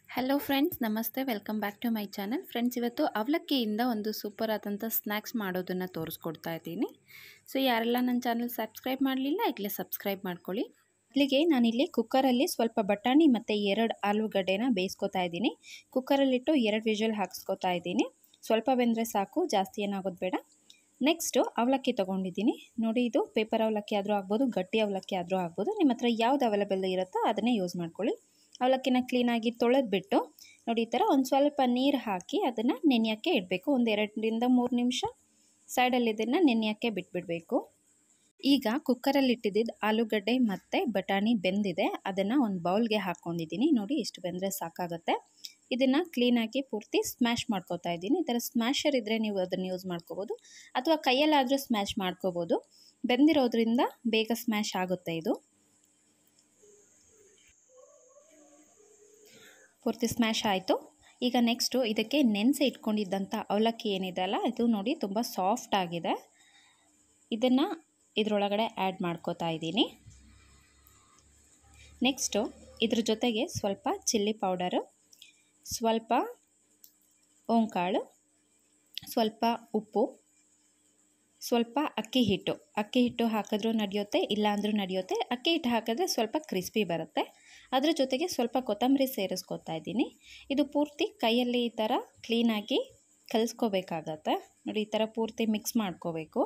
hello friends ನಮಸ್ತೆ welcome back to my channel friends ಇವತ್ತು ಅವಲಕ್ಕಿಯಿಂದ ಒಂದು ಸೂಪರ್ ಆದಂಥ ಸ್ನ್ಯಾಕ್ಸ್ ಮಾಡೋದನ್ನು ತೋರಿಸ್ಕೊಡ್ತಾ ಇದ್ದೀನಿ ಸೊ ಯಾರೆಲ್ಲ ನನ್ನ ಚಾನಲ್ ಸಬ್ಸ್ಕ್ರೈಬ್ ಮಾಡಲಿಲ್ಲ ಈಗಲೇ ಸಬ್ಸ್ಕ್ರೈಬ್ ಮಾಡ್ಕೊಳ್ಳಿ ಮೊದಲಿಗೆ ನಾನಿಲ್ಲಿ ಕುಕ್ಕರಲ್ಲಿ ಸ್ವಲ್ಪ ಬಟಾಣಿ ಮತ್ತು ಎರಡು ಆಲೂಗಡ್ಡೆನ ಬೇಯಿಸ್ಕೊತಾ ಇದ್ದೀನಿ ಕುಕ್ಕರಲ್ಲಿಟ್ಟು ಎರಡು ವಿಷಲ್ ಹಾಕ್ಸ್ಕೊತಾ ಇದ್ದೀನಿ ಸ್ವಲ್ಪ ಬೆಂದರೆ ಸಾಕು ಜಾಸ್ತಿ ಏನಾಗೋದು ಬೇಡ ನೆಕ್ಸ್ಟು ಅವಲಕ್ಕಿ ತೊಗೊಂಡಿದ್ದೀನಿ ನೋಡಿ ಇದು ಪೇಪರ್ ಅವಲಕ್ಕಿ ಆದರೂ ಆಗ್ಬೋದು ಗಟ್ಟಿ ಅವಲಕ್ಕಿ ಆದರೂ ಆಗ್ಬೋದು ನಿಮ್ಮ ಹತ್ರ ಯಾವ್ದು ಅವೈಲೇಬಲ್ ಇರುತ್ತೋ ಅದನ್ನೇ ಯೂಸ್ ಮಾಡ್ಕೊಳ್ಳಿ ಅವಲಕ್ಕಿನ ಕ್ಲೀನಾಗಿ ತೊಳೆದ್ಬಿಟ್ಟು ನೋಡಿ ಈ ಥರ ಒಂದು ಸ್ವಲ್ಪ ನೀರು ಹಾಕಿ ಅದನ್ನು ನೆನೆಯೋಕ್ಕೆ ಇಡಬೇಕು ಒಂದು ಎರಡರಿಂದ ಮೂರು ನಿಮಿಷ ಸೈಡಲ್ಲಿ ಇದನ್ನು ನೆನೆಯೋಕ್ಕೆ ಬಿಟ್ಬಿಡಬೇಕು ಈಗ ಕುಕ್ಕರಲ್ಲಿ ಇಟ್ಟಿದ್ದು ಆಲೂಗಡ್ಡೆ ಮತ್ತು ಬಟಾಣಿ ಬೆಂದಿದೆ ಅದನ್ನು ಒಂದು ಬೌಲ್ಗೆ ಹಾಕ್ಕೊಂಡಿದ್ದೀನಿ ನೋಡಿ ಇಷ್ಟು ಬೆಂದರೆ ಸಾಕಾಗುತ್ತೆ ಇದನ್ನು ಕ್ಲೀನಾಗಿ ಪೂರ್ತಿ ಸ್ಮ್ಯಾಶ್ ಮಾಡ್ಕೋತಾ ಇದ್ದೀನಿ ಈ ಥರ ಸ್ಮ್ಯಾಶರ್ ಇದ್ದರೆ ನೀವು ಅದನ್ನು ಯೂಸ್ ಮಾಡ್ಕೋಬೋದು ಅಥವಾ ಕೈಯಲ್ಲಾದರೂ ಸ್ಮ್ಯಾಶ್ ಮಾಡ್ಕೋಬೋದು ಬೆಂದಿರೋದ್ರಿಂದ ಬೇಗ ಸ್ಮ್ಯಾಶ್ ಆಗುತ್ತೆ ಇದು ಪೂರ್ತಿ ಸ್ಮ್ಯಾಶ್ ಆಯಿತು ಈಗ ನೆಕ್ಸ್ಟು ಇದಕ್ಕೆ ನೆನೆಸಿ ಇಟ್ಕೊಂಡಿದ್ದಂಥ ಅವಲಕ್ಕಿ ಏನಿದೆ ಅಲ್ಲ ಇದು ನೋಡಿ ತುಂಬ ಸಾಫ್ಟ್ ಆಗಿದೆ ಇದನ್ನು ಇದರೊಳಗಡೆ ಆ್ಯಡ್ ಮಾಡ್ಕೋತಾ ಇದ್ದೀನಿ ನೆಕ್ಸ್ಟು ಇದ್ರ ಜೊತೆಗೆ ಸ್ವಲ್ಪ ಚಿಲ್ಲಿ ಪೌಡರು ಸ್ವಲ್ಪ ಓಂಕಾಳು ಸ್ವಲ್ಪ ಉಪ್ಪು ಸ್ವಲ್ಪ ಅಕ್ಕಿ ಹಿಟ್ಟು ಅಕ್ಕಿ ಹಿಟ್ಟು ಹಾಕಿದ್ರೂ ನಡೆಯುತ್ತೆ ಇಲ್ಲಾಂದ್ರೂ ನಡೆಯುತ್ತೆ ಅಕ್ಕಿ ಹಿಟ್ಟು ಹಾಕಿದ್ರೆ ಸ್ವಲ್ಪ ಕ್ರಿಸ್ಪಿ ಬರುತ್ತೆ ಅದ್ರ ಜೊತೆಗೆ ಸ್ವಲ್ಪ ಕೊತ್ತಂಬರಿ ಸೇರಿಸ್ಕೊತಾ ಇದ್ದೀನಿ ಇದು ಪೂರ್ತಿ ಕೈಯಲ್ಲಿ ಈ ಥರ ಕ್ಲೀನಾಗಿ ಕಲಿಸ್ಕೋಬೇಕಾಗತ್ತೆ ನೋಡಿ ಈ ಥರ ಪೂರ್ತಿ ಮಿಕ್ಸ್ ಮಾಡ್ಕೋಬೇಕು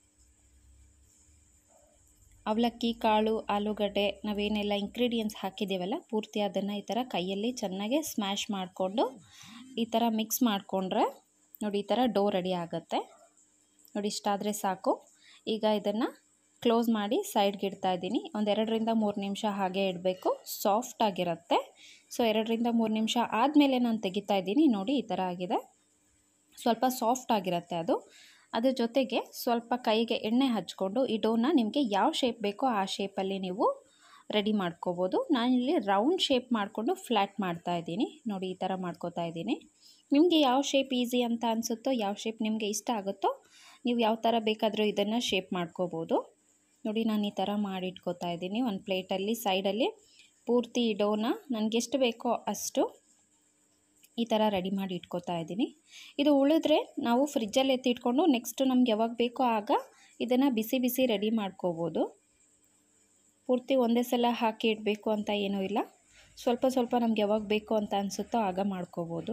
ಅವಲಕ್ಕಿ ಕಾಳು ಆಲೂಗಡ್ಡೆ ನಾವೇನೆಲ್ಲ ಇಂಗ್ರೀಡಿಯೆಂಟ್ಸ್ ಹಾಕಿದ್ದೀವಲ್ಲ ಪೂರ್ತಿ ಅದನ್ನು ಈ ಥರ ಕೈಯಲ್ಲಿ ಚೆನ್ನಾಗಿ ಸ್ಮ್ಯಾಶ್ ಮಾಡಿಕೊಂಡು ಈ ಥರ ಮಿಕ್ಸ್ ಮಾಡಿಕೊಂಡ್ರೆ ನೋಡಿ ಈ ಥರ ಡೋ ರೆಡಿ ಆಗುತ್ತೆ ನೋಡಿ ಇಷ್ಟಾದರೆ ಸಾಕು ಈಗ ಇದನ್ನು ಕ್ಲೋಸ್ ಮಾಡಿ ಸೈಡ್ಗೆ ಇಡ್ತಾ ಇದ್ದೀನಿ ಒಂದು ಎರಡರಿಂದ ಮೂರು ನಿಮಿಷ ಹಾಗೆ ಇಡಬೇಕು ಸಾಫ್ಟ್ ಆಗಿರುತ್ತೆ ಸೊ ಎರಡರಿಂದ ಮೂರು ನಿಮಿಷ ಆದಮೇಲೆ ನಾನು ತೆಗಿತಾ ಇದ್ದೀನಿ ನೋಡಿ ಈ ಥರ ಆಗಿದೆ ಸ್ವಲ್ಪ ಸಾಫ್ಟ್ ಆಗಿರುತ್ತೆ ಅದು ಅದ್ರ ಜೊತೆಗೆ ಸ್ವಲ್ಪ ಕೈಗೆ ಎಣ್ಣೆ ಹಚ್ಕೊಂಡು ಈ ಡೋನ ನಿಮಗೆ ಯಾವ ಶೇಪ್ ಬೇಕೋ ಆ ಶೇಪಲ್ಲಿ ನೀವು ರೆಡಿ ಮಾಡ್ಕೋಬೋದು ನಾನಿಲ್ಲಿ ರೌಂಡ್ ಶೇಪ್ ಮಾಡಿಕೊಂಡು ಫ್ಲ್ಯಾಟ್ ಮಾಡ್ತಾ ಇದ್ದೀನಿ ನೋಡಿ ಈ ಥರ ಮಾಡ್ಕೋತಾ ಇದ್ದೀನಿ ನಿಮಗೆ ಯಾವ ಶೇಪ್ ಈಸಿ ಅಂತ ಅನಿಸುತ್ತೋ ಯಾವ ಶೇಪ್ ನಿಮಗೆ ಇಷ್ಟ ಆಗುತ್ತೋ ನೀವು ಯಾವ ಥರ ಬೇಕಾದರೂ ಇದನ್ನು ಶೇಪ್ ಮಾಡ್ಕೋಬೋದು ನೋಡಿ ನಾನು ಈ ಥರ ಮಾಡಿ ಇಟ್ಕೋತಾ ಇದ್ದೀನಿ ಒಂದು ಪ್ಲೇಟಲ್ಲಿ ಸೈಡಲ್ಲಿ ಪೂರ್ತಿ ಡೋನ ನನಗೆಷ್ಟು ಬೇಕೋ ಅಷ್ಟು ಈ ಥರ ರೆಡಿ ಮಾಡಿ ಇಟ್ಕೋತಾ ಇದ್ದೀನಿ ಇದು ಉಳಿದ್ರೆ ನಾವು ಫ್ರಿಜ್ಜಲ್ಲಿ ಎತ್ತಿಟ್ಕೊಂಡು ನೆಕ್ಸ್ಟ್ ನಮ್ಗೆ ಯಾವಾಗ ಬೇಕೋ ಆಗ ಇದನ್ನು ಬಿಸಿ ಬಿಸಿ ರೆಡಿ ಮಾಡ್ಕೋಬೋದು ಪೂರ್ತಿ ಒಂದೇ ಸಲ ಹಾಕಿ ಇಡಬೇಕು ಅಂತ ಏನೂ ಇಲ್ಲ ಸ್ವಲ್ಪ ಸ್ವಲ್ಪ ನಮ್ಗೆ ಯಾವಾಗ ಬೇಕು ಅಂತ ಅನಿಸುತ್ತೋ ಆಗ ಮಾಡ್ಕೋಬೋದು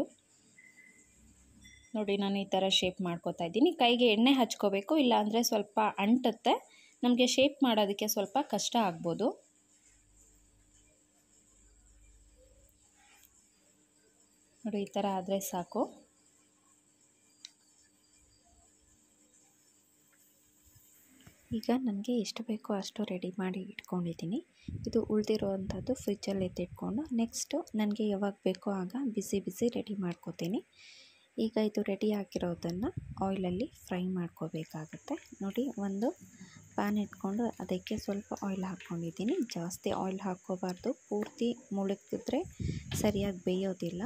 ನೋಡಿ ನಾನು ಈ ಥರ ಶೇಪ್ ಮಾಡ್ಕೋತಾ ಇದ್ದೀನಿ ಕೈಗೆ ಎಣ್ಣೆ ಹಚ್ಕೋಬೇಕು ಇಲ್ಲಾಂದರೆ ಸ್ವಲ್ಪ ಅಂಟುತ್ತೆ ನಮಗೆ ಶೇಪ್ ಮಾಡೋದಕ್ಕೆ ಸ್ವಲ್ಪ ಕಷ್ಟ ಆಗ್ಬೋದು ನೋಡಿ ಈ ಥರ ಆದರೆ ಸಾಕು ಈಗ ನನಗೆ ಎಷ್ಟು ಬೇಕೋ ಅಷ್ಟು ರೆಡಿ ಮಾಡಿ ಇಟ್ಕೊಂಡಿದ್ದೀನಿ ಇದು ಉಳಿದಿರೋವಂಥದ್ದು ಫ್ರಿಜ್ಜಲ್ಲಿ ಎತ್ತಿಟ್ಕೊಂಡು ನೆಕ್ಸ್ಟು ನನಗೆ ಯಾವಾಗ ಬೇಕೋ ಆಗ ಬಿಸಿ ಬಿಸಿ ರೆಡಿ ಮಾಡ್ಕೋತೀನಿ ಈಗ ಇದು ರೆಡಿ ಆಗಿರೋದನ್ನು ಆಯಿಲಲ್ಲಿ ಫ್ರೈ ಮಾಡ್ಕೋಬೇಕಾಗತ್ತೆ ನೋಡಿ ಒಂದು ಪ್ಯಾನ್ ಇಟ್ಕೊಂಡು ಅದಕ್ಕೆ ಸ್ವಲ್ಪ ಆಯಿಲ್ ಹಾಕ್ಕೊಂಡಿದ್ದೀನಿ ಜಾಸ್ತಿ ಆಯಿಲ್ ಹಾಕ್ಕೋಬಾರ್ದು ಪೂರ್ತಿ ಮುಳುಗಿದ್ರೆ ಸರಿಯಾಗಿ ಬೇಯೋದಿಲ್ಲ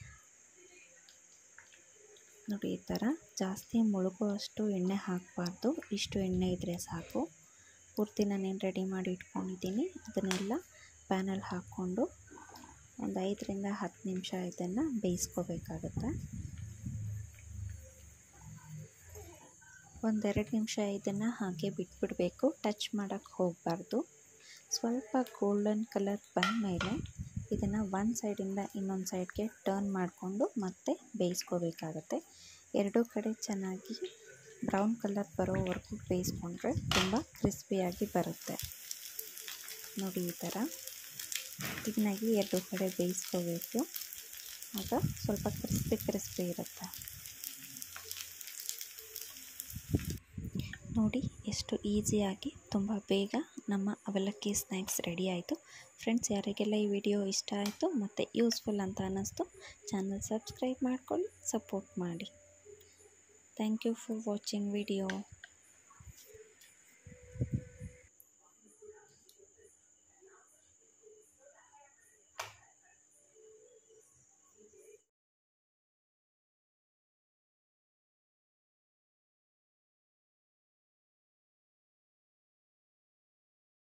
ನೋಡಿ ಈ ಥರ ಜಾಸ್ತಿ ಮುಳುಗುವಷ್ಟು ಎಣ್ಣೆ ಹಾಕಬಾರ್ದು ಇಷ್ಟು ಎಣ್ಣೆ ಇದ್ದರೆ ಸಾಕು ಪೂರ್ತಿ ನಾನೇನು ರೆಡಿ ಮಾಡಿ ಇಟ್ಕೊಂಡಿದ್ದೀನಿ ಅದನ್ನೆಲ್ಲ ಪ್ಯಾನಲ್ಲಿ ಹಾಕ್ಕೊಂಡು ಒಂದು ಐದರಿಂದ ಹತ್ತು ನಿಮಿಷ ಇದನ್ನು ಬೇಯಿಸ್ಕೋಬೇಕಾಗತ್ತೆ ಒಂದೆರಡು ನಿಮಿಷ ಇದನ್ನು ಹಾಗೆ ಬಿಟ್ಬಿಡಬೇಕು ಟಚ್ ಮಾಡೋಕ್ಕೆ ಹೋಗಬಾರ್ದು ಸ್ವಲ್ಪ ಗೋಲ್ಡನ್ ಕಲರ್ ಬಂದ ಮೇಲೆ ಇದನ್ನು ಒಂದು ಸೈಡಿಂದ ಇನ್ನೊಂದು ಸೈಡ್ಗೆ ಟರ್ನ್ ಮಾಡಿಕೊಂಡು ಮತ್ತೆ ಬೇಯಿಸ್ಕೋಬೇಕಾಗತ್ತೆ ಎರಡೂ ಕಡೆ ಚೆನ್ನಾಗಿ ಬ್ರೌನ್ ಕಲರ್ ಬರೋವರೆಗೂ ಬೇಯಿಸ್ಕೊಂಡ್ರೆ ತುಂಬ ಕ್ರಿಸ್ಪಿಯಾಗಿ ಬರುತ್ತೆ ನೋಡಿ ಈ ಥರ ಕ್ಲೀನಾಗಿ ಎರಡೂ ಕಡೆ ಬೇಯಿಸ್ಕೋಬೇಕು ಆಗ ಸ್ವಲ್ಪ ಕ್ರಿಸ್ಪಿ ಕ್ರಿಸ್ಪಿ ಇರುತ್ತೆ ನೋಡಿ ಎಷ್ಟು ಈಸಿಯಾಗಿ ತುಂಬ ಬೇಗ ನಮ್ಮ ಅವಲಕ್ಕಿ ಸ್ನ್ಯಾಕ್ಸ್ ರೆಡಿ ಆಯಿತು ಫ್ರೆಂಡ್ಸ್ ಯಾರಿಗೆಲ್ಲ ಈ ವಿಡಿಯೋ ಇಷ್ಟ ಆಯಿತು ಮತ್ತು ಯೂಸ್ಫುಲ್ ಅಂತ ಅನ್ನಿಸ್ತು ಚಾನಲ್ ಸಬ್ಸ್ಕ್ರೈಬ್ ಮಾಡ್ಕೊಳ್ಳಿ ಸಪೋರ್ಟ್ ಮಾಡಿ thank you for watching video